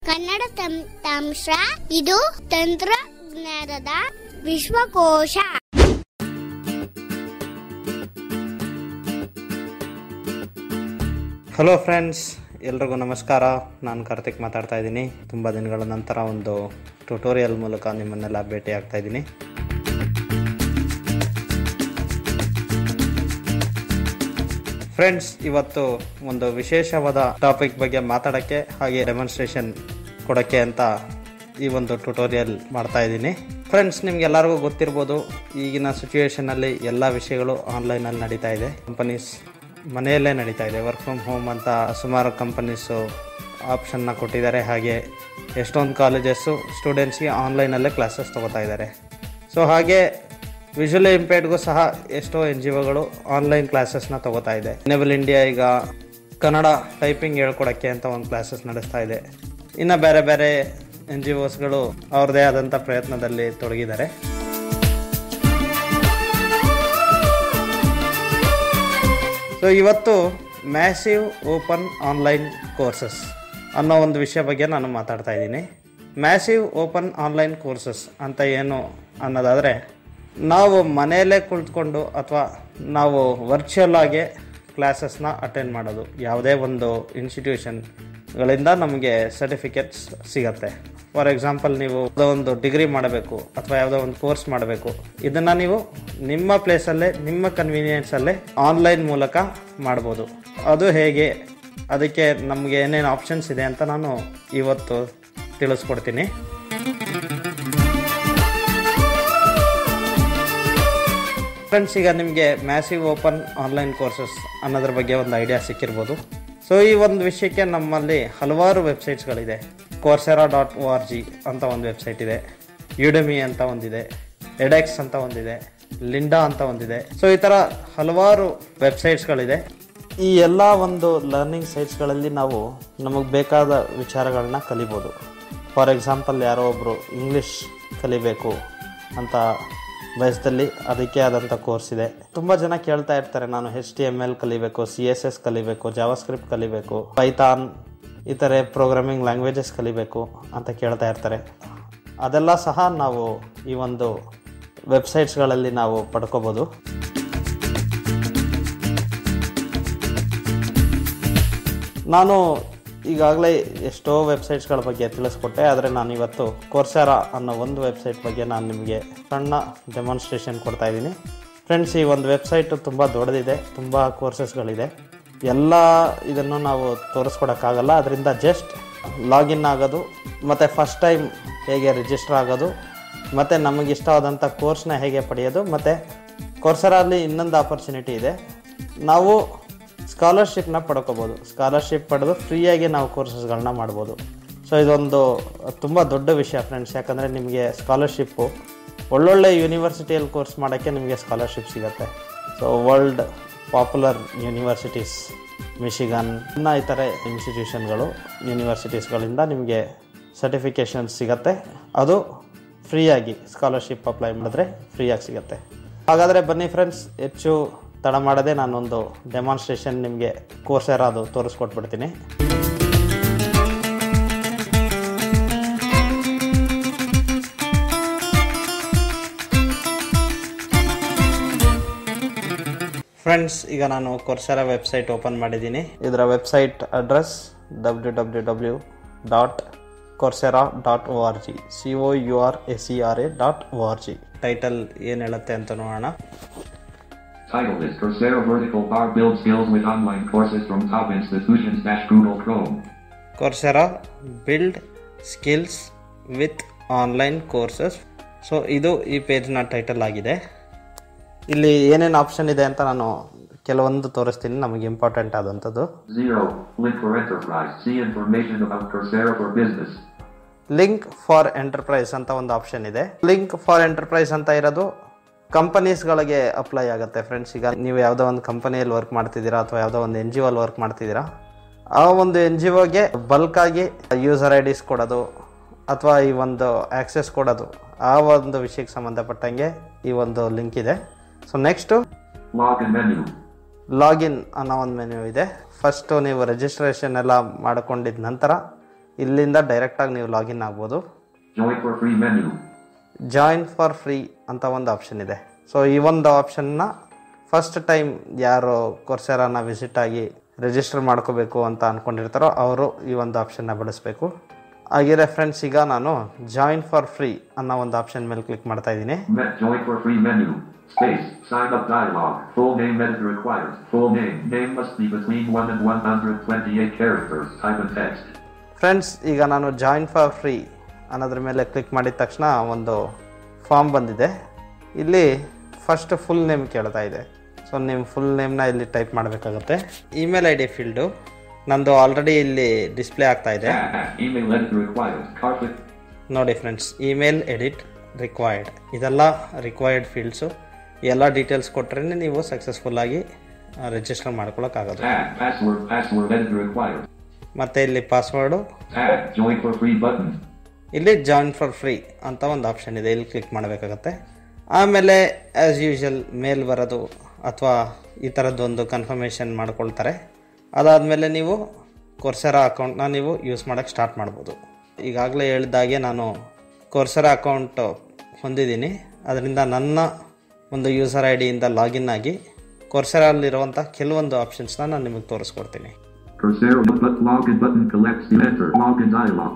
ಕನ್ನಡ ತಂತ್ರಾಂಶ ಇದು ತಂತ್ರಜ್ಞಾನದ ವಿಶ್ವಕೋಶ ಹಲೋ ಫ್ರೆಂಡ್ಸ್ ಎಲ್ರಿಗೂ ನಮಸ್ಕಾರ ನಾನು ಕಾರ್ತಿಕ್ ಮಾತಾಡ್ತಾ ಇದ್ದೀನಿ ತುಂಬ ದಿನಗಳ ನಂತರ ಒಂದು ಟ್ಯುಟೋರಿಯಲ್ ಮೂಲಕ ನಿಮ್ಮನ್ನೆಲ್ಲ ಭೇಟಿ ಆಗ್ತಾ ಇದ್ದೀನಿ ಫ್ರೆಂಡ್ಸ್ ಇವತ್ತು ಒಂದು ವಿಶೇಷವಾದ ಟಾಪಿಕ್ ಬಗ್ಗೆ ಮಾತಾಡೋಕ್ಕೆ ಹಾಗೆ ಡೆಮಾನ್ಸ್ಟ್ರೇಷನ್ ಕೊಡೋಕ್ಕೆ ಅಂತ ಈ ಒಂದು ಟ್ಯುಟೋರಿಯಲ್ ಮಾಡ್ತಾ ಇದ್ದೀನಿ ಫ್ರೆಂಡ್ಸ್ ನಿಮ್ಗೆಲ್ಲರಿಗೂ ಗೊತ್ತಿರ್ಬೋದು ಈಗಿನ ಸಿಚುವೇಶನಲ್ಲಿ ಎಲ್ಲ ವಿಷಯಗಳು ಆನ್ಲೈನಲ್ಲಿ ನಡೀತಾ ಇದೆ ಕಂಪನೀಸ್ ಮನೆಯಲ್ಲೇ ನಡೀತಾ ಇದೆ ವರ್ಕ್ ಫ್ರಮ್ ಹೋಮ್ ಅಂತ ಸುಮಾರು ಕಂಪನೀಸು ಆಪ್ಷನ್ನ ಕೊಟ್ಟಿದ್ದಾರೆ ಹಾಗೆ ಎಷ್ಟೊಂದು ಕಾಲೇಜಸ್ಸು ಸ್ಟೂಡೆಂಟ್ಸ್ಗೆ ಆನ್ಲೈನಲ್ಲೇ ಕ್ಲಾಸಸ್ ತೊಗೋತಾ ಇದ್ದಾರೆ ಸೊ ಹಾಗೆ ವಿಜುವಲಿ ಇಂಪೇರ್ಡ್ಗೂ ಸಹ ಎಷ್ಟೋ ಎನ್ ಜಿ ಒಗಳು ಆನ್ಲೈನ್ ಕ್ಲಾಸಸ್ನ ತಗೋತಾ ಇದೆ ಎನೇಬಲ್ ಇಂಡಿಯಾ ಈಗ ಕನ್ನಡ ಟೈಪಿಂಗ್ ಹೇಳ್ಕೊಡೋಕ್ಕೆ ಅಂತ ಒಂದು ಕ್ಲಾಸಸ್ ನಡೆಸ್ತಾ ಇದೆ ಇನ್ನು ಬೇರೆ ಬೇರೆ ಎನ್ ಜಿ ಒಸ್ಗಳು ಅವ್ರದ್ದೇ ಆದಂಥ ಪ್ರಯತ್ನದಲ್ಲಿ ತೊಡಗಿದ್ದಾರೆ ಸೊ ಇವತ್ತು ಮ್ಯಾಸಿವ್ ಓಪನ್ ಆನ್ಲೈನ್ ಕೋರ್ಸಸ್ ಅನ್ನೋ ಒಂದು ವಿಷಯ ಬಗ್ಗೆ ನಾನು ಮಾತಾಡ್ತಾ ಇದ್ದೀನಿ ಮ್ಯಾಸಿವ್ ಓಪನ್ ಆನ್ಲೈನ್ ಕೋರ್ಸಸ್ ಅಂತ ಏನು ಅನ್ನೋದಾದರೆ ನಾವು ಮನೆಯಲ್ಲೇ ಕುಳಿತುಕೊಂಡು ಅಥವಾ ನಾವು ವರ್ಚುವಲ್ ಆಗಿ ಕ್ಲಾಸಸ್ನ ಅಟೆಂಡ್ ಮಾಡೋದು ಯಾವುದೇ ಒಂದು ಇನ್ಸ್ಟಿಟ್ಯೂಷನ್ಗಳಿಂದ ನಮಗೆ ಸರ್ಟಿಫಿಕೇಟ್ಸ್ ಸಿಗತ್ತೆ ಫಾರ್ ಎಕ್ಸಾಂಪಲ್ ನೀವು ಯಾವುದೋ ಒಂದು ಡಿಗ್ರಿ ಮಾಡಬೇಕು ಅಥವಾ ಯಾವುದೋ ಒಂದು ಕೋರ್ಸ್ ಮಾಡಬೇಕು ಇದನ್ನು ನೀವು ನಿಮ್ಮ ಪ್ಲೇಸಲ್ಲೇ ನಿಮ್ಮ ಕನ್ವೀನಿಯನ್ಸಲ್ಲೇ ಆನ್ಲೈನ್ ಮೂಲಕ ಮಾಡ್ಬೋದು ಅದು ಹೇಗೆ ಅದಕ್ಕೆ ನಮಗೆ ಏನೇನು ಆಪ್ಷನ್ಸ್ ಇದೆ ಅಂತ ನಾನು ಇವತ್ತು ತಿಳಿಸ್ಕೊಡ್ತೀನಿ ಫ್ರೆಂಡ್ಸ್ ಈಗ ನಿಮಗೆ ಮ್ಯಾಸಿವ್ ಓಪನ್ ಆನ್ಲೈನ್ ಕೋರ್ಸಸ್ ಅನ್ನೋದ್ರ ಬಗ್ಗೆ ಒಂದು ಐಡಿಯಾ ಸಿಕ್ಕಿರ್ಬೋದು ಸೊ ಈ ಒಂದು ವಿಷಯಕ್ಕೆ ನಮ್ಮಲ್ಲಿ ಹಲವಾರು ವೆಬ್ಸೈಟ್ಸ್ಗಳಿದೆ Coursera dot O R G ಅಂತ ಒಂದು ವೆಬ್ಸೈಟ್ ಇದೆ ಯುಡಮಿ ಅಂತ ಒಂದಿದೆ ಎಡೆಕ್ಸ್ ಅಂತ ಒಂದಿದೆ ಲಿಂಡಾ ಅಂತ ಒಂದಿದೆ ಸೊ ಈ ಥರ ಹಲವಾರು ವೆಬ್ಸೈಟ್ಸ್ಗಳಿದೆ ಈ ಎಲ್ಲ ಒಂದು ಲರ್ನಿಂಗ್ ಸೈಟ್ಸ್ಗಳಲ್ಲಿ ನಾವು ನಮಗೆ ಬೇಕಾದ ವಿಚಾರಗಳನ್ನ ಕಲಿಬೋದು ಫಾರ್ ಎಕ್ಸಾಂಪಲ್ ಯಾರೋ ಒಬ್ಬರು ಇಂಗ್ಲೀಷ್ ಕಲಿಬೇಕು ಅಂತ ಬಯಸದಲ್ಲಿ ಅದಕ್ಕೆ ಆದಂಥ ಕೋರ್ಸ್ ಇದೆ ತುಂಬ ಜನ ಕೇಳ್ತಾ ಇರ್ತಾರೆ ನಾನು ಎಚ್ ಟಿ ಎಮ್ ಎಲ್ ಕಲಿಬೇಕು ಸಿ ಎಸ್ ಎಸ್ ಕಲಿಬೇಕು ಜಾವಾಸ್ಕ್ರಿಪ್ಟ್ ಕಲಿಬೇಕು ಪೈಥಾನ್ ಈ ಥರ ಪ್ರೋಗ್ರಾಮಿಂಗ್ ಲ್ಯಾಂಗ್ವೇಜಸ್ ಕಲಿಬೇಕು ಅಂತ ಕೇಳ್ತಾ ಇರ್ತಾರೆ ಅದೆಲ್ಲ ಸಹ ನಾವು ಈ ಒಂದು ವೆಬ್ಸೈಟ್ಸ್ಗಳಲ್ಲಿ ನಾವು ಪಡ್ಕೋಬೋದು ನಾನು ಈಗಾಗಲೇ ಎಷ್ಟೋ ವೆಬ್ಸೈಟ್ಸ್ಗಳ ಬಗ್ಗೆ ತಿಳಿಸ್ಕೊಟ್ಟೆ ಆದರೆ ನಾನು ಇವತ್ತು ಕೋರ್ಸಾರ ಅನ್ನೋ ಒಂದು ವೆಬ್ಸೈಟ್ ಬಗ್ಗೆ ನಾನು ನಿಮಗೆ ಸಣ್ಣ ಡೆಮಾನ್ಸ್ಟ್ರೇಷನ್ ಕೊಡ್ತಾ ಇದ್ದೀನಿ ಫ್ರೆಂಡ್ಸ್ ಈ ಒಂದು ವೆಬ್ಸೈಟು ತುಂಬ ದೊಡ್ಡದಿದೆ ತುಂಬ ಕೋರ್ಸಸ್ಗಳಿದೆ ಎಲ್ಲ ಇದನ್ನು ನಾವು ತೋರಿಸ್ಕೊಡೋಕ್ಕಾಗಲ್ಲ ಅದರಿಂದ ಜಸ್ಟ್ ಲಾಗಿನ್ ಆಗೋದು ಮತ್ತು ಫಸ್ಟ್ ಟೈಮ್ ಹೇಗೆ ರಿಜಿಸ್ಟರ್ ಆಗೋದು ಮತ್ತು ನಮಗೆ ಇಷ್ಟವಾದಂಥ ಕೋರ್ಸ್ನ ಹೇಗೆ ಪಡೆಯೋದು ಮತ್ತು ಕೋರ್ಸರಲ್ಲಿ ಇನ್ನೊಂದು ಆಪರ್ಚುನಿಟಿ ಇದೆ ನಾವು ಸ್ಕಾಲರ್ಶಿಪ್ನ ಪಡ್ಕೋಬೋದು ಸ್ಕಾಲರ್ಶಿಪ್ ಪಡೆದು ಫ್ರೀಯಾಗಿ ನಾವು ಕೋರ್ಸಸ್ಗಳನ್ನ ಮಾಡ್ಬೋದು ಸೊ ಇದೊಂದು ತುಂಬ ದೊಡ್ಡ ವಿಷಯ ಫ್ರೆಂಡ್ಸ್ ಯಾಕಂದರೆ ನಿಮಗೆ ಸ್ಕಾಲರ್ಶಿಪ್ಪು ಒಳ್ಳೊಳ್ಳೆ ಯೂನಿವರ್ಸಿಟಿಯಲ್ಲಿ ಕೋರ್ಸ್ ಮಾಡೋಕ್ಕೆ ನಿಮಗೆ ಸ್ಕಾಲರ್ಶಿಪ್ ಸಿಗುತ್ತೆ so world popular universities Michigan ಇನ್ನು ಈ ಥರ ಇನ್ಸ್ಟಿಟ್ಯೂಷನ್ಗಳು ಯೂನಿವರ್ಸಿಟೀಸ್ಗಳಿಂದ ನಿಮಗೆ ಸರ್ಟಿಫಿಕೇಷನ್ ಸಿಗತ್ತೆ ಅದು ಫ್ರೀಯಾಗಿ ಸ್ಕಾಲರ್ಶಿಪ್ ಅಪ್ಲೈ ಮಾಡಿದ್ರೆ ಫ್ರೀಯಾಗಿ ಸಿಗುತ್ತೆ ಹಾಗಾದರೆ ಬನ್ನಿ ಫ್ರೆಂಡ್ಸ್ ಹೆಚ್ಚು ತಡ ಮಾಡದೆ ನಾನೊಂದು ಡೆಮಾನ್ಸ್ಟ್ರೇಷನ್ ನಿಮಗೆ ಕೋರ್ಸ್ ಯಾರಾದು ತೋರಿಸ್ಕೊಟ್ಬಿಡ್ತೀನಿ ಫ್ರೆಂಡ್ಸ್ ಈಗ ನಾನು ಕೋರ್ಸೆರ ವೆಬ್ಸೈಟ್ ಓಪನ್ ಮಾಡಿದ್ದೀನಿ ಇದರ website address W W W dot Coursera dot O R G C O U R S C R A dot O R G title ಏನು ಹೇಳುತ್ತೆ ಅಂತ ನೋಡೋಣ Title is Coursera Vertical Bar Build Skills with Online Courses from Top Institutions dash Google Chrome. Coursera build skills with online courses so ಇದು ಈ ಪೇಜ್ನ title ಆಗಿದೆ ಇಲ್ಲಿ ಏನೇನು option ಇದೆ ಅಂತ ನಾನು ಕೆಲವೊಂದು ತೋರಿಸ್ತೀನಿ ನಮಗೆ ಇಂಪಾರ್ಟೆಂಟ್ ಆದಂಥದ್ದು Zero. Link for Enterprise. See information about Coursera for Business. Link for enterprise ಅಂತ ಒಂದು ಆಪ್ಷನ್ ಇದೆ ಲಿಂಕ್ ಫಾರ್ ಎಂಟರ್ಪ್ರೈಸ್ ಅಂತ ಇರೋದು ಕಂಪನೀಸ್ಗಳಿಗೆ ಅಪ್ಲೈ ಆಗುತ್ತೆ ಫ್ರೆಂಡ್ಸ್ ಈಗ ನೀವು ಯಾವುದೋ ಒಂದು ಕಂಪನಿಯಲ್ಲಿ ವರ್ಕ್ ಮಾಡ್ತಿದ್ದೀರಾ ಅಥವಾ ಯಾವುದೋ ಒಂದು ಎನ್ ಜಿ ಒಲ್ಲಿ ವರ್ಕ್ ಮಾಡ್ತಿದ್ದೀರಾ ಆ ಒಂದು ಎನ್ ಜಿ ಒಗೆ ಬಲ್ಕಾಗಿ ಯೂಸರ್ ಐ ಡಿಸ್ ಕೊಡೋದು ಅಥವಾ ಈ ಒಂದು ಆಕ್ಸೆಸ್ ಕೊಡೋದು ಆ ಒಂದು ವಿಷಯಕ್ಕೆ ಸಂಬಂಧಪಟ್ಟಂಗೆ ಈ ಒಂದು ಲಿಂಕ್ ಇದೆ so next Login menu. Login ಅನ್ನೋ ಒಂದು ಮೆನ್ಯೂ ಇದೆ ಫಸ್ಟು ನೀವು ರಿಜಿಸ್ಟ್ರೇಷನ್ ಎಲ್ಲ ಮಾಡ್ಕೊಂಡಿದ ನಂತರ ಇಲ್ಲಿಂದ ಡೈರೆಕ್ಟಾಗಿ ನೀವು ಲಾಗಿನ್ ಆಗ್ಬೋದು Join for free menu. Join for free ಅಂತ ಒಂದು ಆಪ್ಷನ್ ಇದೆ ಸೊ ಈ ಒಂದು ಆಪ್ಷನ್ನ ಫಸ್ಟ್ ಟೈಮ್ ಯಾರು ಕೊರ್ಸೆರಾನ ವಿಸಿಟ್ ಆಗಿ ರಿಜಿಸ್ಟರ್ ಮಾಡ್ಕೋಬೇಕು ಅಂತ ಅಂದ್ಕೊಂಡಿರ್ತಾರೋ ಅವರು ಈ ಒಂದು ಆಪ್ಷನ್ನ ಬಳಸಬೇಕು ಹಾಗೆ ಫ್ರೆಂಡ್ಸ್ ಈಗ ನಾನು ಜಾಯಿನ್ ಫಾರ್ ಫ್ರೀ ಅನ್ನೋ ಒಂದು ಆಪ್ಷನ್ ಮೇಲೆ ಕ್ಲಿಕ್ ಮಾಡ್ತಾ ಇದ್ದೀನಿ Met join for free menu. Space. Sign up dialog. Full name editor required. Full name. Name must be between 1 and 128 characters. Type in text. Friends ಈಗ ನಾನು join for free ಅನ್ನೋದ್ರ ಮೇಲೆ click ಮಾಡಿದ ತಕ್ಷಣ ಒಂದು ಫಾರ್ಮ್ ಬಂದಿದೆ ಇಲ್ಲಿ ಫಸ್ಟ್ ಫುಲ್ ನೇಮ್ ಕೇಳ್ತಾ ಇದೆ ಸೊ ನಿಮ್ಮ ಫುಲ್ ನೇಮ್ನ ಇಲ್ಲಿ ಟೈಪ್ ಮಾಡಬೇಕಾಗುತ್ತೆ ಇಮೇಲ್ ಐ ಡಿ ಫೀಲ್ಡು ನಂದು ಆಲ್ರೆಡಿ ಇಲ್ಲಿ ಡಿಸ್ಪ್ಲೇ ಆಗ್ತಾ ಇದೆ Tag. Email editor required. Carpet. ನೋಡಿ ಫ್ರೆಂಡ್ಸ್ ಇಮೇಲ್ ಎಡಿಟ್ ರಿಕ್ವೈರ್ಡ್ ಇದೆಲ್ಲ ರಿಕ್ವೈರ್ಡ್ ಫೀಲ್ಡ್ಸು ಎಲ್ಲ ಡೀಟೇಲ್ಸ್ ಕೊಟ್ಟರೆ ನೀವು ಸಕ್ಸಸ್ಫುಲ್ಲಾಗಿ ರಿಜಿಸ್ಟರ್ ಮಾಡ್ಕೊಳಕ್ಕಾಗೋದು Tag. Password. Password editor required. ಮತ್ತು ಇಲ್ಲಿ password Tag. Join for free button. ಇಲ್ಲಿ ಜಾಯಿನ್ ಫಾರ್ ಫ್ರೀ ಅಂತ ಒಂದು ಆಪ್ಷನ್ ಇದೆ ಇಲ್ಲಿ ಕ್ಲಿಕ್ ಮಾಡಬೇಕಾಗತ್ತೆ ಆಮೇಲೆ ಆ್ಯಸ್ ಯೂಶಲ್ ಮೇಲ್ ಬರೋದು ಅಥವಾ ಈ ಥರದ್ದೊಂದು ಕನ್ಫರ್ಮೇಷನ್ ಮಾಡ್ಕೊಳ್ತಾರೆ ಅದಾದಮೇಲೆ ನೀವು ಕೊರ್ಸೆರ ಅಕೌಂಟ್ನ ನೀವು ಯೂಸ್ ಮಾಡೋಕ್ಕೆ ಸ್ಟಾರ್ಟ್ ಮಾಡ್ಬೋದು ಈಗಾಗಲೇ ಹೇಳಿದಾಗೆ ನಾನು ಕೊರ್ಸೆರ ಅಕೌಂಟ್ ಹೊಂದಿದ್ದೀನಿ ಅದರಿಂದ ನನ್ನ ಒಂದು ಯೂಸರ್ ಐ ಡಿಯಿಂದ ಲಾಗಿನ್ ಆಗಿ ಕೊರ್ಸೆರಲ್ಲಿರುವಂಥ ಕೆಲವೊಂದು ಆಪ್ಷನ್ಸ್ನ ನಾನು ನಿಮಗೆ ತೋರಿಸ್ಕೊಡ್ತೀನಿ Coursera but login button collects the enter. Login dialog.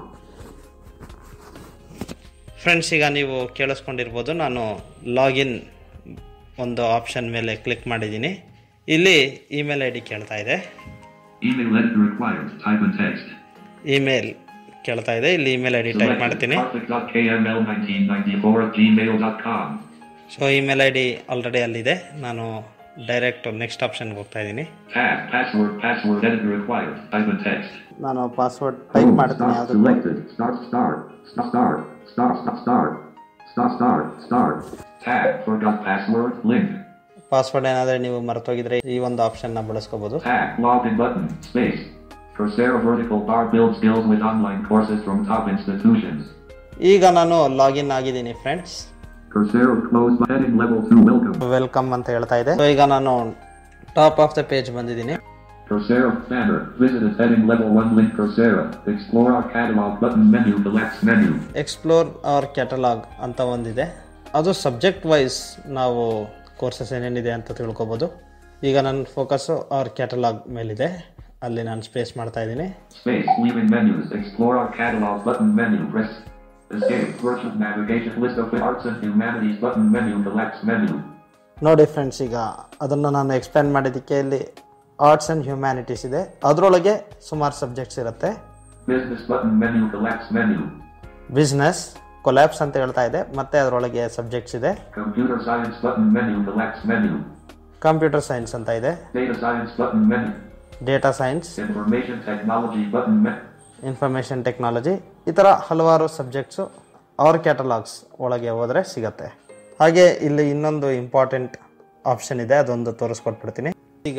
Friends ಈಗ ನೀವು ಕೇಳಿಸ್ಕೊಂಡಿರ್ಬೋದು ನಾನು ಲಾಗಿನ್ ಒಂದು ಆಪ್ಷನ್ ಮೇಲೆ ಕ್ಲಿಕ್ ಮಾಡಿದ್ದೀನಿ ಇಲ್ಲಿ ಇಮೇಲ್ ಐ ಡಿ ಕೇಳ್ತಾ ಇದೆ Email editor required. Type in text. Email ಕೇಳ್ತಾ ಇದೆ ಇಲ್ಲಿ ಇಮೇಲ್ ಐ ಡಿ ಟೈಪ್ ಮಾಡ್ತೀನಿ Karthik.kml1994 at gmail.com. So email I D already ಅಲ್ಲಿದೆ ನಾನು ಡೈರೆಕ್ಟ್ ನೆಕ್ಸ್ಟ್ ಆಪ್ಷನ್ಗೆ ಹೋಗ್ತಾ ಇದ್ದೀನಿ Tag. Password. Password editor required. Type in text. ನಾನು ಪಾಸ್ವರ್ಡ್ ಟೈಪ್ ಮಾಡ್ತೀನಿ Start ಯಾವುದಕ್ಕೂ selected. Start. Start. Start. Start. Start. Start. Start. Start. Start. Start. Tag. Forgot password. Link. Password ಏನಾದರೆ ನೀವು ಮರ್ತೋಗಿದ್ರೆ ಈ ಒಂದು ಆಪ್ಷನ್ನ ಬಳಸ್ಕೋಬೋದು Tag. Login button. Space. Coursera vertical bar build skills with online courses from top institutions. ಈಗ ನಾನು login ಆಗಿದ್ದೀನಿ friends Coursera closed by heading level 2. Welcome. Welcome ಅಂತ ಹೇಳ್ತಾ ಇದೆ ಸೊ ಈಗ ನಾನು ಟಾಪ್ ಆಫ್ ದ ಪೇಜ್ ಬಂದಿದ್ದೀನಿ Coursera banner. Visited heading level 1 link Coursera. Explore our catalog button menu. Deluxe menu. Explore our catalogue ಅಂತ ಒಂದಿದೆ ಅದು ಸಬ್ಜೆಕ್ಟ್ ವೈಸ್ ನಾವು ಕೋರ್ಸಸ್ ಏನೇನಿದೆ ಅಂತ ತಿಳ್ಕೊಬೋದು ಈಗ ನನ್ನ ಫೋಕಸ್ಸು ಅವರ್ ಕ್ಯಾಟಲಾಗ್ ಮೇಲಿದೆ ಅಲ್ಲಿ ನಾನು ಸ್ಪೇಸ್ ಮಾಡ್ತಾ ಇದ್ದೀನಿ Space. Leaving menus. Explore our catalog button menu. Press. Escape. Virtual navigation list of arts and humanities button menu. Deluxe menu. ನೋಡಿ ಫ್ರೆಂಡ್ಸ್ ಈಗ ಅದನ್ನು ನಾನು ಎಕ್ಸ್ಪ್ಲೇನ್ ಮಾಡಿದ್ದಕ್ಕೆ ಇಲ್ಲಿ ಆರ್ಟ್ಸ್ ಆ್ಯಂಡ್ ಹ್ಯುಮ್ಯಾನಿಟೀಸ್ ಇದೆ ಅದರೊಳಗೆ ಸುಮಾರು ಸಬ್ಜೆಕ್ಟ್ಸ್ ಇರುತ್ತೆ Business button menu. Deluxe menu. Business collapse ಅಂತ ಹೇಳ್ತಾ ಇದೆ ಮತ್ತು ಅದರೊಳಗೆ ಸಬ್ಜೆಕ್ಟ್ಸ್ ಇದೆ Computer science button menu. Deluxe menu. Computer science ಅಂತ ಇದೆ Data science button menu. Data science Information technology button menu. Information technology ಈ ಥರ ಹಲವಾರು ಸಬ್ಜೆಕ್ಟ್ಸು ಅವ್ರ ಕ್ಯಾಟಲಾಗ್ಸ್ ಒಳಗೆ ಹೋದರೆ ಸಿಗತ್ತೆ ಹಾಗೆ ಇಲ್ಲಿ ಇನ್ನೊಂದು ಇಂಪಾರ್ಟೆಂಟ್ ಆಪ್ಷನ್ ಇದೆ ಅದೊಂದು ತೋರಿಸ್ಕೊಟ್ಬಿಡ್ತೀನಿ ಈಗ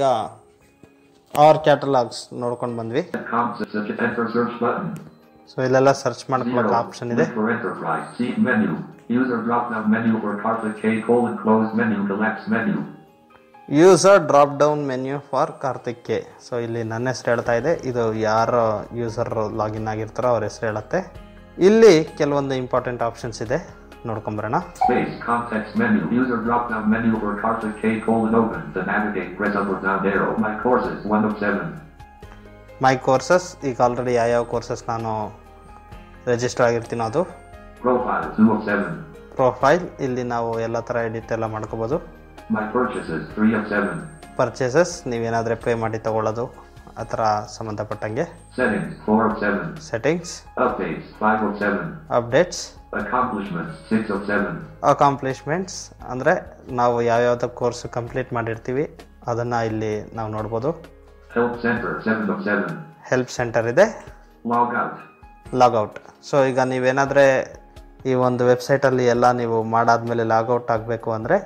ಅವ್ರ ಕ್ಯಾಟಲಾಗ್ಸ್ ನೋಡ್ಕೊಂಡು ಬಂದ್ವಿ Concepts such as enter search button. So ಇಲ್ಲೆಲ್ಲ ಸರ್ಚ್ ಮಾಡ್ಕೊಳ್ಳೋಕೆ Zero. ಆಪ್ಷನ್ ಇದೆ Link for enterprise. Seat menu. User drop down menu for Karthik K colon closed menu. Deluxe menu. User drop down menu for Karthik K so ಇಲ್ಲಿ ನನ್ನ ಹೆಸರು ಹೇಳ್ತಾ ಇದೆ ಇದು ಯಾರು ಯೂಸರ್ ಲಾಗಿನ್ ಆಗಿರ್ತಾರೋ ಅವ್ರ ಹೆಸರು ಹೇಳುತ್ತೆ ಇಲ್ಲಿ ಕೆಲವೊಂದು ಇಂಪಾರ್ಟೆಂಟ್ ಆಪ್ಷನ್ಸ್ ಇದೆ ನೋಡ್ಕೊಂಬರೋಣ Space. Context menu. User drop down menu for Karthik K colon open. To navigate, press up or down arrow. My courses. One of seven. My courses ಈಗ ಆಲ್ರೆಡಿ ಯಾವ್ಯಾವ courses ನಾನು ರಿಜಿಸ್ಟರ್ ಆಗಿರ್ತೀನೋ ಅದು Profile. Two of seven. Profile ಇಲ್ಲಿ ನಾವು ಎಲ್ಲ ಥರ edit ಎಲ್ಲ ಮಾಡ್ಕೋಬೋದು My purchases. Three of seven. Purchases ನೀವೇನಾದರೆ ಪೇ ಮಾಡಿ ತಗೊಳ್ಳೋದು ಆ ಥರ ಸಂಬಂಧಪಟ್ಟಂಗೆ Settings. Four of seven. Settings Updates. Five of seven. Updates Accomplishments. Six of seven. Accomplishments ಅಂದರೆ ನಾವು ಯಾವ್ಯಾವ್ದು ಕೋರ್ಸ್ ಕಂಪ್ಲೀಟ್ ಮಾಡಿರ್ತೀವಿ ಅದನ್ನು ಇಲ್ಲಿ ನಾವು ನೋಡ್ಬೋದು Help center. Seven of seven. Help centre ಇದೆ Log out. ಲಾಗೌಟ್ ಸೊ ಈಗ ನೀವೇನಾದರೆ ಈ ಒಂದು ವೆಬ್ಸೈಟಲ್ಲಿ ಎಲ್ಲ ನೀವು ಮಾಡಾದ್ಮೇಲೆ ಲಾಗೌಟ್ ಆಗಬೇಕು ಅಂದರೆ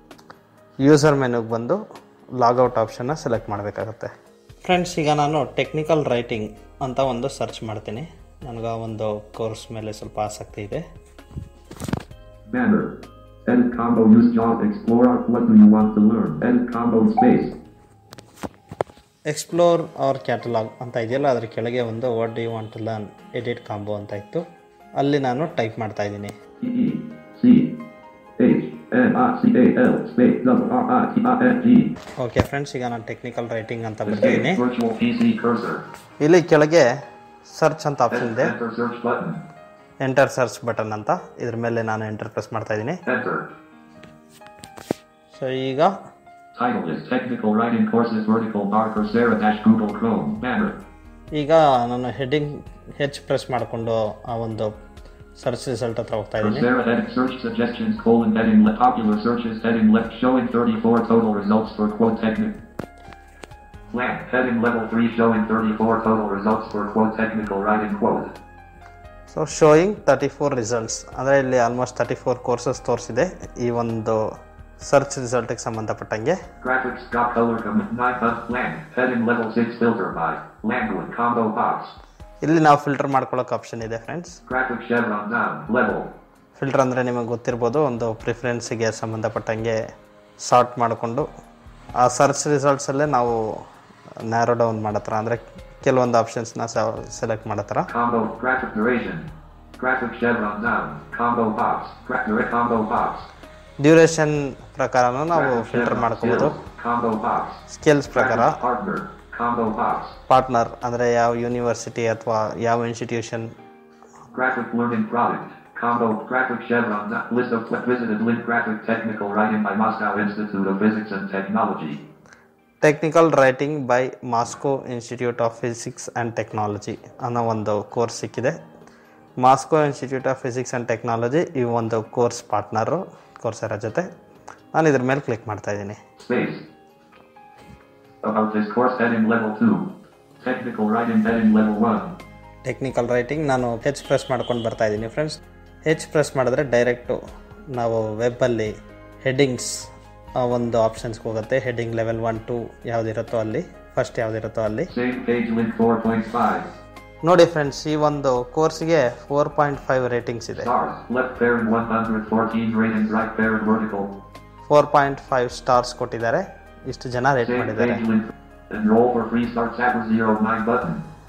ಯೂಸರ್ ಮೆನುಗೆ ಬಂದು ಲಾಗೌಟ್ ಆಪ್ಷನ್ನ ಸೆಲೆಕ್ಟ್ ಮಾಡಬೇಕಾಗುತ್ತೆ ಫ್ರೆಂಡ್ಸ್ ಈಗ ನಾನು ಟೆಕ್ನಿಕಲ್ ರೈಟಿಂಗ್ ಅಂತ ಒಂದು ಸರ್ಚ್ ಮಾಡ್ತೀನಿ ನನಗೆ ಆ ಒಂದು ಕೋರ್ಸ್ ಮೇಲೆ ಸ್ವಲ್ಪ ಆಸಕ್ತಿ ಇದೆ Banner. Edit combo use job explorer. What do you want to learn? Edit combo space. Explore our catalogue ಅಂತ ಇದೆಯಲ್ಲ ಅದ್ರ ಕೆಳಗೆ ಒಂದು what do you want to learn edit combo ಅಂತ ಇತ್ತು ಅಲ್ಲಿ ನಾನು ಟೈಪ್ ಮಾಡ್ತಾ ಇದ್ದೀನಿ T E C H N I C A L space double R I T I N G. Okay friends ಈಗ ನಾನು ಟೆಕ್ನಿಕಲ್ ರೈಟಿಂಗ್ ಅಂತ ಬರ್ತಿದ್ದೀನಿ Escape virtual PC cursor. ಇಲ್ಲಿ ಕೆಳಗೆ ಸರ್ಚ್ ಅಂತ ಆಪ್ಷನ್ ಇದೆ Enter search button. Enter search button ಅಂತ ಇದ್ರ ಮೇಲೆ ನಾನು ಎಂಟರ್ ಪ್ರೆಸ್ ಮಾಡ್ತಾ ಇದ್ದೀನಿ Enter. ಸೊ ಈಗ Title is Technical Writing Courses Vertical Bar Coursera dash Google Chrome banner. ಈಗ ನಾನು ಹೆಡ್ಡಿಂಗ್ ಹೆಚ್ ಪ್ರೆಸ್ ಮಾಡಿಕೊಂಡು ಆ ಒಂದು ಸರ್ಚ್ ರಿಸಲ್ಟ್ ಹತ್ರ ಹೋಗ್ತಾ ಇದ್ದೀನಿ Coursera edit search suggestions colon heading left popular searches heading left showing 34 total results for quote technic. Blank heading level 3 showing 34 total results for quote technical writing quote. So showing thirty four results ಅಂದರೆ ಇಲ್ಲಿ almost thirty four courses ತೋರಿಸಿದೆ ಈ ಒಂದು search ರಿಸಲ್ಟಿಗೆ ಸಂಬಂಧಪಟ್ಟಂಗೆ Graphics dot color commit 9 dot blank heading level 6 filter by language combo box. ಇಲ್ಲಿ ನಾವು filter ಮಾಡ್ಕೊಳ್ಳೋಕೆ option ಇದೆ friends Graphic chevron down level. Filter ಅಂದರೆ ನಿಮಗೆ ಗೊತ್ತಿರ್ಬೋದು ಒಂದು ಪ್ರಿಫರೆನ್ಸಿಗೆ ಸಂಬಂಧಪಟ್ಟಂಗೆ ಸಾರ್ಟ್ ಮಾಡಿಕೊಂಡು ಆ ಸರ್ಚ್ ರಿಸಲ್ಟ್ಸಲ್ಲೇ ನಾವು ನ್ಯಾರೋ ಡೌನ್ ಮಾಡತ್ರ ಅಂದರೆ ಕೆಲವೊಂದು ಆಪ್ಷನ್ಸ್ನ ಸೆಲೆಕ್ಟ್ ಮಾಡತ್ತರ Combo graphic duration. Graphic chevron down. Combo box. Graphic combo box. Duration ಪ್ರಕಾರನೂ ನಾವು Graphic ಫಿಲ್ಟರ್ chevron ಮಾಡ್ಕೋಬೋದು skills. Combo box. ಸ್ಕಿಲ್ಸ್ ಪ್ರಕಾರ Graphic partner. Combo box. Partner ಅಂದರೆ ಯಾವ ಯೂನಿವರ್ಸಿಟಿ ಅಥವಾ ಯಾವ institution Graphic learning product. Combo graphic chevron dot list of visited link graphic technical writing by Moscow Institute of Physics and Technology. Technical writing by Moscow institute of physics and technology ಅನ್ನೋ ಒಂದು course ಸಿಕ್ಕಿದೆ Moscow institute of physics and technology ಈ ಒಂದು course partner ಕೋರ್ಸರ ಜೊತೆ ನಾನು ಇದ್ರ ಮೇಲೆ click ಮಾಡ್ತಾ ಇದ್ದೀನಿ Space. About this course heading level 2. Technical writing heading level 1. Technical writing ನಾನು ಹೆಚ್ ಪ್ರೆಸ್ ಮಾಡ್ಕೊಂಡು ಬರ್ತಾ ಇದ್ದೀನಿ ಫ್ರೆಂಡ್ಸ್ ಹೆಚ್ ಪ್ರೆಸ್ ಮಾಡಿದ್ರೆ ಡೈರೆಕ್ಟು ನಾವು ವೆಬ್ಬಲ್ಲಿ ಹೆಡ್ಡಿಂಗ್ಸ್ ಒಂದು ಆಪ್ಷನ್ಸ್ಗೆ ಹೋಗುತ್ತೆ ಹೆಡ್ಡಿಂಗ್ ಲೆವೆಲ್ ಒನ್ ಟು ಯಾವುದಿರುತ್ತೋ ಅಲ್ಲಿ ಫಸ್ಟ್ ಯಾವುದಿರುತ್ತೋ ಅಲ್ಲಿ Same page link 4.5. ನೋಡಿ ಫ್ರೆಂಡ್ಸ್ ಈ ಒಂದು ಕೋರ್ಸ್ಗೆ ಫೋರ್ ಪಾಯಿಂಟ್ ಫೈವ್ ರೇಟಿಂಗ್ಸ್ ಇದೆ Stars. Left parent 114 rating right parent vertical. Four point five stars ಕೊಟ್ಟಿದ್ದಾರೆ ಇಷ್ಟು ಜನ ರೇಟ್ Same ಮಾಡಿದ್ದಾರೆ page link. Enroll for free starts at 09 button.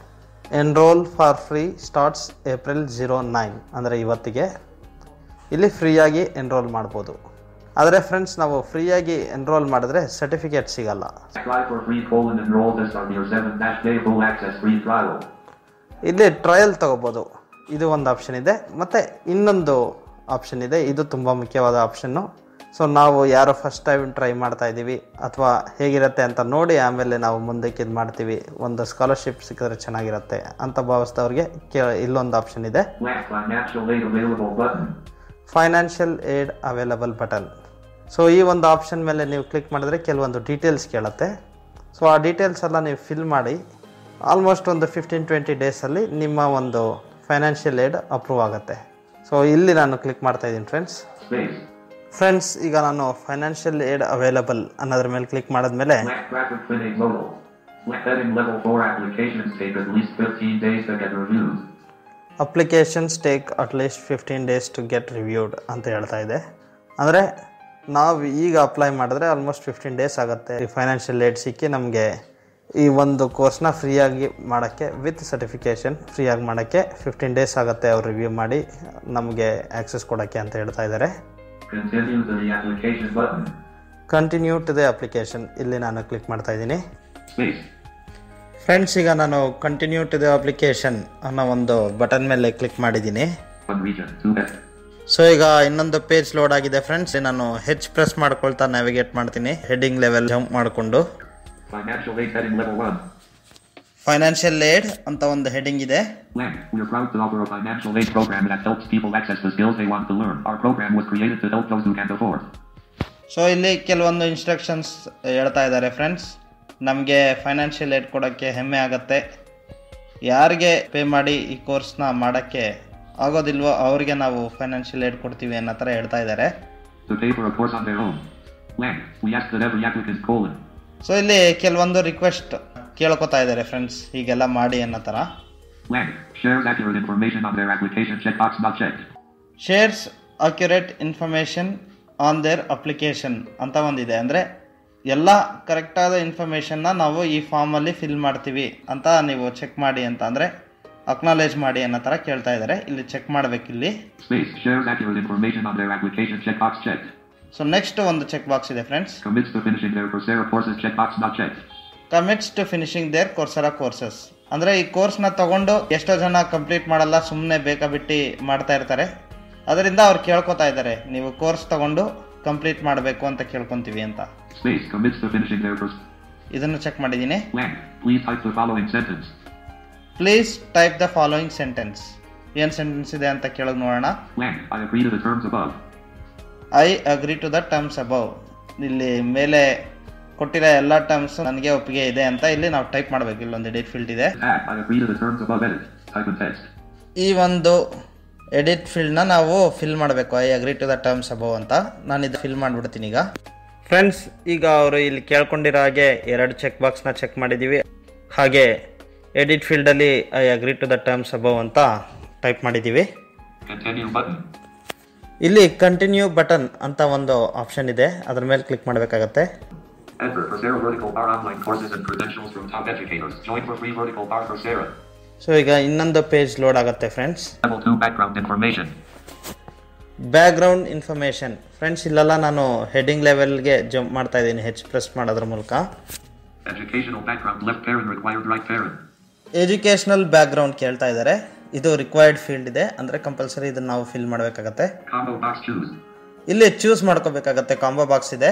Enrol for free starts April zero nine ಅಂದರೆ ಇವತ್ತಿಗೆ ಇಲ್ಲಿ ಫ್ರೀಯಾಗಿ enrol ಮಾಡ್ಬೋದು ಆದರೆ ಫ್ರೆಂಡ್ಸ್ ನಾವು ಫ್ರೀಯಾಗಿ ಎನ್ರೋಲ್ ಮಾಡಿದ್ರೆ ಸರ್ಟಿಫಿಕೇಟ್ ಸಿಗಲ್ಲ Try for free colon enroll this on your 7 dash day full access free trial. ಇಲ್ಲಿ ಟ್ರಯಲ್ ತಗೋಬೋದು ಇದು ಒಂದು ಆಪ್ಷನ್ ಇದೆ ಮತ್ತು ಇನ್ನೊಂದು ಆಪ್ಷನ್ ಇದೆ ಇದು ತುಂಬ ಮುಖ್ಯವಾದ ಆಪ್ಷನ್ನು ಸೊ ನಾವು ಯಾರು ಫಸ್ಟ್ ಟೈಮ್ ಟ್ರೈ ಮಾಡ್ತಾ ಇದ್ದೀವಿ ಅಥವಾ ಹೇಗಿರುತ್ತೆ ಅಂತ ನೋಡಿ ಆಮೇಲೆ ನಾವು ಮುಂದಕ್ಕೆ ಇದು ಮಾಡ್ತೀವಿ ಒಂದು ಸ್ಕಾಲರ್ಶಿಪ್ ಸಿಕ್ಕಿದ್ರೆ ಚೆನ್ನಾಗಿರುತ್ತೆ ಅಂತ ಭಾವಿಸಿದವ್ರಿಗೆ ಕೇ ಇಲ್ಲೊಂದು ಆಪ್ಷನ್ ಇದೆ Blank financial aid available button. Financial aid available button so ಈ ಒಂದು ಆಪ್ಷನ್ ಮೇಲೆ ನೀವು ಕ್ಲಿಕ್ ಮಾಡಿದ್ರೆ ಕೆಲವೊಂದು ಡೀಟೇಲ್ಸ್ ಕೇಳುತ್ತೆ ಸೊ ಆ ಡೀಟೇಲ್ಸ್ ಎಲ್ಲ ನೀವು ಫಿಲ್ ಮಾಡಿ ಆಲ್ಮೋಸ್ಟ್ ಒಂದು ಫಿಫ್ಟೀನ್ ಟ್ವೆಂಟಿ ಡೇಸಲ್ಲಿ ನಿಮ್ಮ ಒಂದು ಫೈನಾನ್ಷಿಯಲ್ ಏಡ್ ಅಪ್ರೂವ್ ಆಗುತ್ತೆ ಸೊ ಇಲ್ಲಿ ನಾನು ಕ್ಲಿಕ್ ಮಾಡ್ತಾ ಇದ್ದೀನಿ ಫ್ರೆಂಡ್ಸ್ Space. ಫ್ರೆಂಡ್ಸ್ ಈಗ ನಾನು ಫೈನಾನ್ಷಿಯಲ್ ಏಡ್ ಅವೈಲಬಲ್ ಅನ್ನೋದ್ರ ಮೇಲೆ ಕ್ಲಿಕ್ ಮಾಡಿದ್ಮೇಲೆ Blank graphic finite modal. Blank heading level 4 applications take at least 15 days to get reviewed. Applications take at least fifteen days to get reviewed ಅಂತ ಹೇಳ್ತಾ ಇದೆ ಅಂದರೆ ನಾವು ಈಗ ಅಪ್ಲೈ ಮಾಡಿದ್ರೆ ಆಲ್ಮೋಸ್ಟ್ ಫಿಫ್ಟೀನ್ ಡೇಸ್ ಆಗುತ್ತೆ ಈ ಫೈನಾನ್ಷಿಯಲ್ ಏಡ್ ಸಿಕ್ಕಿ ನಮಗೆ ಈ ಒಂದು ಕೋರ್ಸ್ನ ಫ್ರೀಯಾಗಿ ಮಾಡೋಕ್ಕೆ ವಿತ್ ಸರ್ಟಿಫಿಕೇಷನ್ ಫ್ರೀಯಾಗಿ ಮಾಡೋಕ್ಕೆ ಫಿಫ್ಟೀನ್ ಡೇಸ್ ಆಗುತ್ತೆ ಅವ್ರು ರಿವ್ಯೂ ಮಾಡಿ ನಮಗೆ ಆ್ಯಕ್ಸೆಸ್ ಕೊಡೋಕ್ಕೆ ಅಂತ ಹೇಳ್ತಾ ಇದ್ದಾರೆ Continue to the application button. Continue to the application ಇಲ್ಲಿ ನಾನು ಕ್ಲಿಕ್ ಮಾಡ್ತಾ ಇದ್ದೀನಿ Space. ಫ್ರೆಂಡ್ಸ್ ಈಗ ನಾನು ಕಂಟಿನ್ಯೂ ಟು ದ ಅಪ್ಲಿಕೇಶನ್ ಅನ್ನೋ ಒಂದು ಬಟನ್ ಮೇಲೆ ಕ್ಲಿಕ್ ಮಾಡಿದ್ದೀನಿ One region. 2 F. ಸೊ ಈಗ ಇನ್ನೊಂದು ಪೇಜ್ ಲೋಡ್ ಆಗಿದೆ ಫ್ರೆಂಡ್ಸ್ ನಾನು ಹೆಚ್ ಪ್ರೆಸ್ ಮಾಡ್ಕೊಳ್ತಾ ನ್ಯಾವಿಗೇಟ್ ಮಾಡ್ತೀನಿ ಹೆಡ್ಡಿಂಗ್ ಲೆವೆಲ್ ಜಂಪ್ ಮಾಡಿಕೊಂಡು Financial aid heading level 1. Financial aid ಅಂತ ಒಂದು ಹೆಡ್ಡಿಂಗ್ ಇದೆ Blank. We're proud to offer a financial aid program that helps people access the skills they want to learn. Our program was created to help those who can't afford. So ಇಲ್ಲಿ ಕೆಲವೊಂದು instructions ಹೇಳ್ತಾ ಇದ್ದಾರೆ friends ನಮಗೆ financial aid ಕೊಡೋಕ್ಕೆ ಹೆಮ್ಮೆ ಆಗುತ್ತೆ ಯಾರಿಗೆ pay ಮಾಡಿ ಈ ಕೋರ್ಸ್ನ ಮಾಡೋಕ್ಕೆ ಆಗೋದಿಲ್ವೋ ಅವರಿಗೆ ನಾವು ಫೈನಾನ್ಷಿಯಲ್ ಏಡ್ ಕೊಡ್ತೀವಿ ಅನ್ನೋ ಥರ ಹೇಳ್ತಾ ಇದ್ದಾರೆ To pay for a course on their own. Blank. We ask that every applicant colon. So ಇಲ್ಲಿ ಕೆಲವೊಂದು ರಿಕ್ವೆಸ್ಟ್ ಕೇಳ್ಕೊತಾ ಇದ್ದಾರೆ ಫ್ರೆಂಡ್ಸ್ ಹೀಗೆಲ್ಲ ಮಾಡಿ ಅನ್ನೋ ಥರ Blank. Shares accurate information on their application checkbox not checked. Shares accurate information on their application ಅಂತ ಒಂದಿದೆ ಅಂದರೆ ಎಲ್ಲ ಕರೆಕ್ಟಾದ ಇನ್ಫಾರ್ಮೇಷನ್ನ ನಾವು ಈ ಫಾರ್ಮಲ್ಲಿ ಫಿಲ್ ಮಾಡ್ತೀವಿ ಅಂತ ನೀವು ಚೆಕ್ ಮಾಡಿ ಅಂತ ಅಂದರೆ ಅಕ್ನಾಲೇಜ್ ಮಾಡಿ ಅನ್ನೋ ಥರ ಕೇಳ್ತಾ ಇದ್ದಾರೆ ಇಲ್ಲಿ ಚೆಕ್ ಮಾಡಬೇಕಿಲ್ಲಿ Space. Shares accurate information on their application. Checkbox checked. So next ಒಂದು ಚೆಕ್ ಬಾಕ್ಸ್ ಇದೆ friends Commits to finishing their Coursera courses. Checkbox not checked. Commits to finishing their Coursera courses ಅಂದರೆ ಈ ಕೋರ್ಸ್ನ ತಗೊಂಡು ಎಷ್ಟೋ ಜನ ಕಂಪ್ಲೀಟ್ ಮಾಡಲ್ಲ ಸುಮ್ಮನೆ ಬೇಕಾಬಿಟ್ಟು ಮಾಡ್ತಾ ಇರ್ತಾರೆ ಅದರಿಂದ ಅವ್ರು ಕೇಳ್ಕೊತಾ ಇದ್ದಾರೆ ನೀವು ಕೋರ್ಸ್ ತಗೊಂಡು ಕಂಪ್ಲೀಟ್ ಮಾಡಬೇಕು ಅಂತ ಕೇಳ್ಕೊತೀವಿ ಅಂತ Space. Commits to finishing their course. ಇದನ್ನು ಚೆಕ್ ಮಾಡಿದ್ದೀನಿ Blank. Please type the following sentence. Please type the following sentence ಏನು ಸೆಂಟೆನ್ಸ್ ಇದೆ ಅಂತ ಕೇಳೋದು ನೋಡೋಣ Blank. I agree to the terms above. I agree to the terms above ಇಲ್ಲಿ ಮೇಲೆ ಕೊಟ್ಟಿರೋ ಎಲ್ಲ ಟರ್ಮ್ಸ್ ನನಗೆ ಒಪ್ಪಿಗೆ ಇದೆ ಅಂತ ಇಲ್ಲಿ ನಾವು ಟೈಪ್ ಮಾಡಬೇಕು ಇಲ್ಲೊಂದು ಎಡಿಟ್ ಫೀಲ್ಡ್ ಇದೆ Tag. I agree to the terms above. Edit. Type in text. ಈ ಒಂದು ಎಡಿಟ್ ಫೀಲ್ಡ್ನ ನಾವು ಫಿಲ್ ಮಾಡಬೇಕು I agree to the terms above ಅಂತ ನಾನು ಇದು ಫಿಲ್ ಮಾಡಿಬಿಡ್ತೀನಿ ಈಗ ಫ್ರೆಂಡ್ಸ್ ಈಗ ಅವರು ಇಲ್ಲಿ ಕೇಳ್ಕೊಂಡಿರೋ ಹಾಗೆ ಎರಡು ಚೆಕ್ ಬಾಕ್ಸ್ನ ಚೆಕ್ ಮಾಡಿದ್ದೀವಿ ಹಾಗೆ ಎಡಿಟ್ ಫೀಲ್ಡಲ್ಲಿ I agree to the terms above ಅಂತ ಟೈಪ್ ಮಾಡಿದ್ದೀವಿ Continue button. ಇಲ್ಲಿ ಕಂಟಿನ್ಯೂ ಬಟನ್ ಅಂತ ಒಂದು ಆಪ್ಷನ್ ಇದೆ ಅದ್ರ ಮೇಲೆ ಕ್ಲಿಕ್ ಮಾಡಬೇಕಾಗತ್ತೆ Enter Coursera vertical bar online courses and credentials from top educators. Join for free vertical bar Coursera. So ಈಗ ಇನ್ನೊಂದು ಪೇಜ್ ಲೋಡ್ ಆಗುತ್ತೆ friends Level 2 background information. Background information friends ಇಲ್ಲೆಲ್ಲ ನಾನು ಹೆಡ್ಡಿಂಗ್ ಲೆವೆಲ್ಗೆ ಜಂಪ್ ಮಾಡ್ತಾ ಇದ್ದೀನಿ ಹೆಚ್ ಪ್ರೆಸ್ ಮಾಡೋದ್ರ ಮೂಲಕ Educational background left parent required right parent. Educational background ಕೇಳ್ತಾ ಇದ್ದಾರೆ ಇದು ರಿಕ್ವೈರ್ಡ್ ಫೀಲ್ಡ್ ಇದೆ ಅಂದರೆ ಕಂಪಲ್ಸರಿ ಇದನ್ನು ನಾವು ಫಿಲ್ ಮಾಡಬೇಕಾಗತ್ತೆ Combo box choose. ಇಲ್ಲಿ ಚೂಸ್ ಮಾಡ್ಕೋಬೇಕಾಗತ್ತೆ ಕಾಂಬೋ ಬಾಕ್ಸ್ ಇದೆ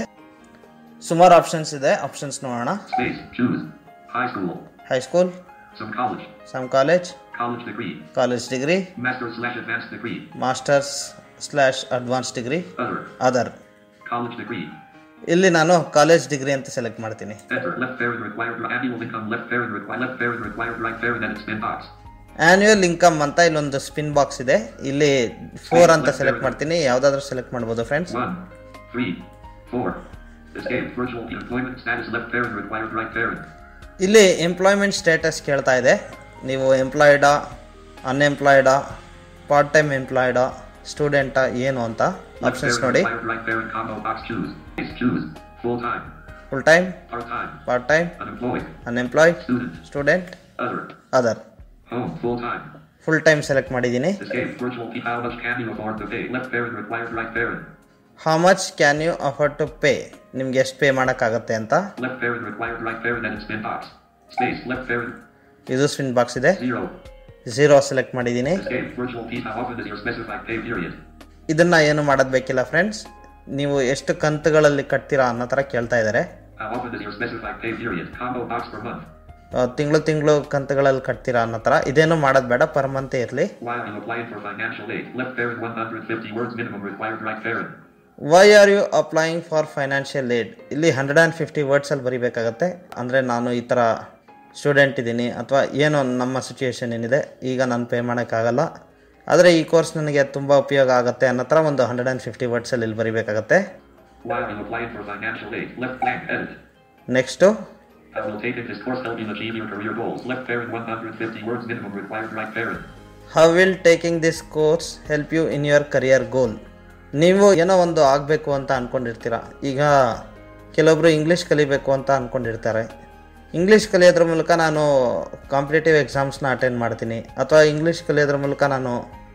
ಸುಮಾರು ಆಪ್ಷನ್ಸ್ ಇದೆ ಆಪ್ಷನ್ಸ್ ನೋಡೋಣ Space. Choose. High school. High school Some college. Some college College degree. College degree Master slash advanced degree. Masters slash advance degree Other. Other College degree. ಇಲ್ಲಿ ನಾನು college degree ಅಂತ select ಮಾಡ್ತೀನಿ Enter. Left parent required annual income. Left parent required. Left parent required right parent. Edit spin box. Annual income ಅಂತ ಇಲ್ಲೊಂದು spin box ಇದೆ ಇಲ್ಲಿ four ಅಂತ select ಮಾಡ್ತೀನಿ ಯಾವುದಾದ್ರೂ ಸೆಲೆಕ್ಟ್ ಮಾಡ್ಬೋದು friends One. Three. Four. Escape. Virtual employment status. Left parent required right parent. ಇಲ್ಲಿ employment status ಕೇಳ್ತಾ ಇದೆ ನೀವು ಎಂಪ್ಲಾಯ್ಡಾ ಅನ್ಎಂಪ್ಲಾಯ್ಡಾ ಪಾರ್ಟ್ ಟೈಮ್ ಎಂಪ್ಲಾಯ್ಡಾ ಸ್ಟೂಡೆಂಟಾ ಏನು ಅಂತ Left ಆಪ್ಷನ್ಸ್ parent ನೋಡಿ required right parent combo box choose. Space. Choose. Full time. Full time Part time. Part time Unemployed. Unemployed Student. Student Other. Other Home. Full time. Full time select ಮಾಡಿದ್ದೀನಿ Escape. Virtual P. How much can you afford to pay? Left parent required right parent. How much can you afford to pay ನಿಮ್ಗೆ ಎಷ್ಟು pay ಮಾಡೋಕ್ಕಾಗತ್ತೆ ಅಂತ Left parent required right parent. Edit spin box. Space. Left parent. ಇದು spin box ಇದೆ Zero. Zero select ಮಾಡಿದ್ದೀನಿ Escape. Virtual P. How often is your specified pay period? ಇದನ್ನ ಏನು ಮಾಡೋದು ಬೇಕಿಲ್ಲ ಫ್ರೆಂಡ್ಸ್ ನೀವು ಎಷ್ಟು ಕಂತುಗಳಲ್ಲಿ ಕಟ್ತೀರಾ ಅನ್ನೋ ಥರ ಕೇಳ್ತಾ ಇದ್ದಾರೆ How often is your specified pay period? Combo box per month. ತಿಂಗಳು ತಿಂಗಳು ಕಂತುಗಳಲ್ಲಿ ಕಟ್ತೀರಾ ಅನ್ನೋ ಥರ ಇದೇನು ಮಾಡೋದು ಬೇಡ ಪರ್ ಮಂತ್ ಇರಲಿ Why are you applying for financial aid? Left parent 150 words minimum required right parent. Why are you applying for financial aid ಇಲ್ಲಿ ಹಂಡ್ರೆಡ್ ಆ್ಯಂಡ್ ಫಿಫ್ಟಿ ವರ್ಡ್ಸಲ್ಲಿ ಬರೀಬೇಕಾಗತ್ತೆ ಅಂದರೆ ನಾನು ಈ ಥರ ಸ್ಟೂಡೆಂಟ್ ಇದ್ದೀನಿ ಅಥವಾ ಏನೋ ನಮ್ಮ ಸಿಚುವೇಶನ್ ಏನಿದೆ ಈಗ ನಾನು ಪೇ ಮಾಡೋಕ್ಕಾಗಲ್ಲ ಆದರೆ ಈ ಕೋರ್ಸ್ ನನಗೆ ತುಂಬ ಉಪಯೋಗ ಆಗುತ್ತೆ ಅನ್ನೋ ಥರ ಒಂದು ಹಂಡ್ರೆಡ್ ಆ್ಯಂಡ್ ಫಿಫ್ಟಿ ವರ್ಡ್ಸಲ್ಲಿ ಇಲ್ಲಿ ಬರೀಬೇಕಾಗತ್ತೆ Why are you applying for financial aid? Left blank edit. Next How will taking this course help you achieve your career goals? Left parent 150 words minimum required right parent. How will taking this course help you in your career goal ನೀವು ಏನೋ ಒಂದು ಆಗಬೇಕು ಅಂತ ಅಂದ್ಕೊಂಡಿರ್ತೀರ ಈಗ ಕೆಲವೊಬ್ಬರು English ಕಲಿಬೇಕು ಅಂತ ಅಂದ್ಕೊಂಡಿರ್ತಾರೆ English ಕಲಿಯೋದ್ರ ಮೂಲಕ ನಾನು ಕಾಂಪಿಟೇಟಿವ್ ಎಕ್ಸಾಮ್ಸ್ನ ಅಟೆಂಡ್ ಮಾಡ್ತೀನಿ ಅಥವಾ ಇಂಗ್ಲೀಷ್ ಕಲಿಯೋದ್ರ ಮೂಲಕ ನಾನು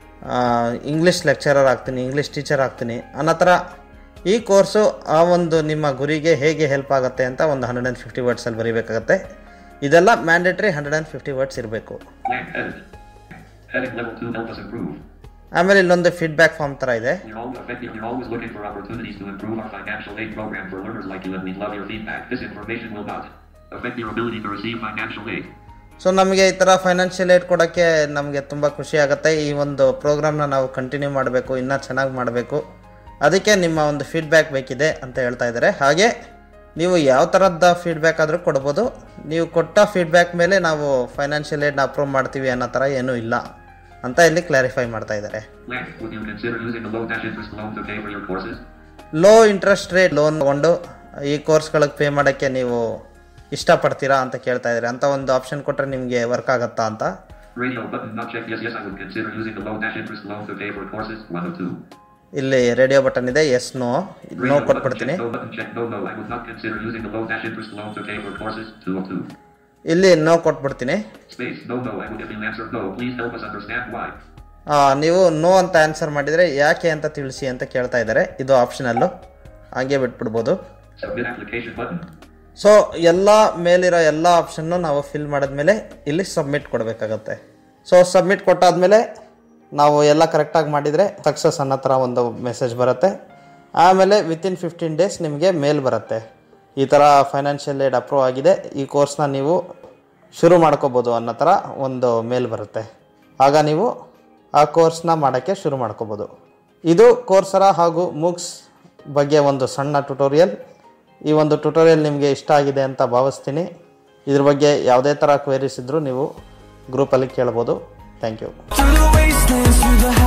ಇಂಗ್ಲೀಷ್ ಲೆಕ್ಚರರ್ ಆಗ್ತೀನಿ ಇಂಗ್ಲೀಷ್ ಟೀಚರ್ ಆಗ್ತೀನಿ ಅನ್ನೋ ಥರ ಈ ಕೋರ್ಸು ಆ ಒಂದು ನಿಮ್ಮ ಗುರಿಗೆ ಹೇಗೆ ಹೆಲ್ಪ್ ಆಗುತ್ತೆ ಅಂತ ಒಂದು ಹಂಡ್ರೆಡ್ ಆ್ಯಂಡ್ ಫಿಫ್ಟಿ ವರ್ಡ್ಸಲ್ಲಿ ಬರೀಬೇಕಾಗತ್ತೆ ಇದೆಲ್ಲ mandatory hundred and fifty words ಇರಬೇಕು Blank edit. Heading level 2 help us improve. ಆಮೇಲೆ ಇಲ್ಲೊಂದು ಫೀಡ್ಬ್ಯಾಕ್ ಫಾರ್ಮ್ ಥರ ಇದೆ We're always effective. We're always looking for opportunities to improve our financial aid program for learners like you, and we love your feedback. This information will not affect your ability to receive financial aid. So ನಮಗೆ ಈ ಥರ financial aid ಕೊಡೋಕ್ಕೆ ನಮಗೆ ತುಂಬ ಖುಷಿ ಆಗುತ್ತೆ ಈ ಒಂದು ಪ್ರೋಗ್ರಾಮ್ನ ನಾವು ಕಂಟಿನ್ಯೂ ಮಾಡಬೇಕು ಇನ್ನೂ ಚೆನ್ನಾಗಿ ಮಾಡಬೇಕು ಅದಕ್ಕೆ ನಿಮ್ಮ ಒಂದು ಫೀಡ್ಬ್ಯಾಕ್ ಬೇಕಿದೆ ಅಂತ ಹೇಳ್ತಾ ಇದ್ದಾರೆ ಹಾಗೆ ನೀವು ಯಾವ ಥರದ ಫೀಡ್ಬ್ಯಾಕ್ ಆದರೂ ಕೊಡ್ಬೋದು ನೀವು ಕೊಟ್ಟ ಫೀಡ್ಬ್ಯಾಕ್ ಮೇಲೆ ನಾವು ಫೈನಾನ್ಷಿಯಲ್ ಏಡ್ನ ಅಪ್ರೂವ್ ಮಾಡ್ತೀವಿ ಅನ್ನೋ ಥರ ಏನೂ ಇಲ್ಲ ಅಂತ ಇಲ್ಲಿ ಕ್ಲಾರಿಫೈ ಮಾಡ್ತಾ ಇದ್ದಾರೆ Blank. Would you consider using a low dash interest loan to pay for your courses? Low interest rate loan ತೊಗೊಂಡು ಈ ಕೋರ್ಸ್ಗಳಿಗೆ ಪೇ ಮಾಡೋಕ್ಕೆ ನೀವು ಇಷ್ಟಪಡ್ತೀರಾ ಅಂತ ಕೇಳ್ತಾ ಇದ್ದಾರೆ ಅಂತ ಒಂದು ಆಪ್ಷನ್ ಕೊಟ್ಟರೆ ನಿಮಗೆ ವರ್ಕ್ ಆಗುತ್ತಾ ಅಂತ Radio button not checked. Yes, yes, I would consider using a low dash interest loan to pay for courses. One of two. ಇಲ್ಲಿ ರೇಡಿಯೋ ಬಟನ್ ಇದೆ yes no no Radio button ಕೊಟ್ಬಿಡ್ತೀನಿ check, no button check, no, no, I would not consider using the low dash interest loan to pay for courses, 202. ಇಲ್ಲಿ no ಕೊಟ್ಬಿಡ್ತೀನಿ Space, no, no, I would have been answered no, please help us understand why. ಆ, ನೀವು no ಅಂತ answer ಮಾಡಿದರೆ ಯಾಕೆ ಅಂತ ತಿಳಿಸಿ ಅಂತ ಕೇಳ್ತಾ ಇದ್ದಾರೆ ಇದು ಆಪ್ಷನಲ್ಲು ಹಾಗೆ ಬಿಟ್ಬಿಡ್ಬೋದು Submit application button. ಸೊ ಎಲ್ಲ ಮೇಲಿರೋ ಎಲ್ಲ ಆಪ್ಷನ್ನು ನಾವು ಫಿಲ್ ಮಾಡಿದ್ಮೇಲೆ ಇಲ್ಲಿ ಸಬ್ಮಿಟ್ ಕೊಡಬೇಕಾಗತ್ತೆ ಸೊ ಸಬ್ಮಿಟ್ ಕೊಟ್ಟಾದ್ಮೇಲೆ ನಾವು ಎಲ್ಲ ಕರೆಕ್ಟಾಗಿ ಮಾಡಿದರೆ ಸಕ್ಸಸ್ ಅನ್ನೋ ಥರ ಒಂದು ಮೆಸೇಜ್ ಬರುತ್ತೆ ಆಮೇಲೆ ವಿತಿನ್ ಫಿಫ್ಟೀನ್ ಡೇಸ್ ನಿಮಗೆ ಮೇಲ್ ಬರುತ್ತೆ ಈ ಥರ ಫೈನಾನ್ಷಿಯಲ್ ಏಡ್ ಅಪ್ರೂವ್ ಆಗಿದೆ ಈ ಕೋರ್ಸ್ನ ನೀವು ಶುರು ಮಾಡ್ಕೋಬೋದು ಅನ್ನೋ ಥರ ಒಂದು ಮೇಲ್ ಬರುತ್ತೆ ಆಗ ನೀವು ಆ ಕೋರ್ಸ್ನ ಮಾಡೋಕ್ಕೆ ಶುರು ಮಾಡ್ಕೋಬೋದು ಇದು ಕೋರ್ಸರ ಹಾಗೂ ಮುಗ್ಸ್ ಬಗ್ಗೆ ಒಂದು ಸಣ್ಣ ಟ್ಯುಟೋರಿಯಲ್ ಈ ಒಂದು ಟ್ಯುಟೋರಿಯಲ್ ನಿಮಗೆ ಇಷ್ಟ ಆಗಿದೆ ಅಂತ ಭಾವಿಸ್ತೀನಿ ಇದ್ರ ಬಗ್ಗೆ ಯಾವುದೇ ಥರ ಕ್ವೇರೀಸ್ ಇದ್ದರೂ ನೀವು ಗ್ರೂಪಲ್ಲಿ ಕೇಳ್ಬೋದು thank you Through the wastelands, through the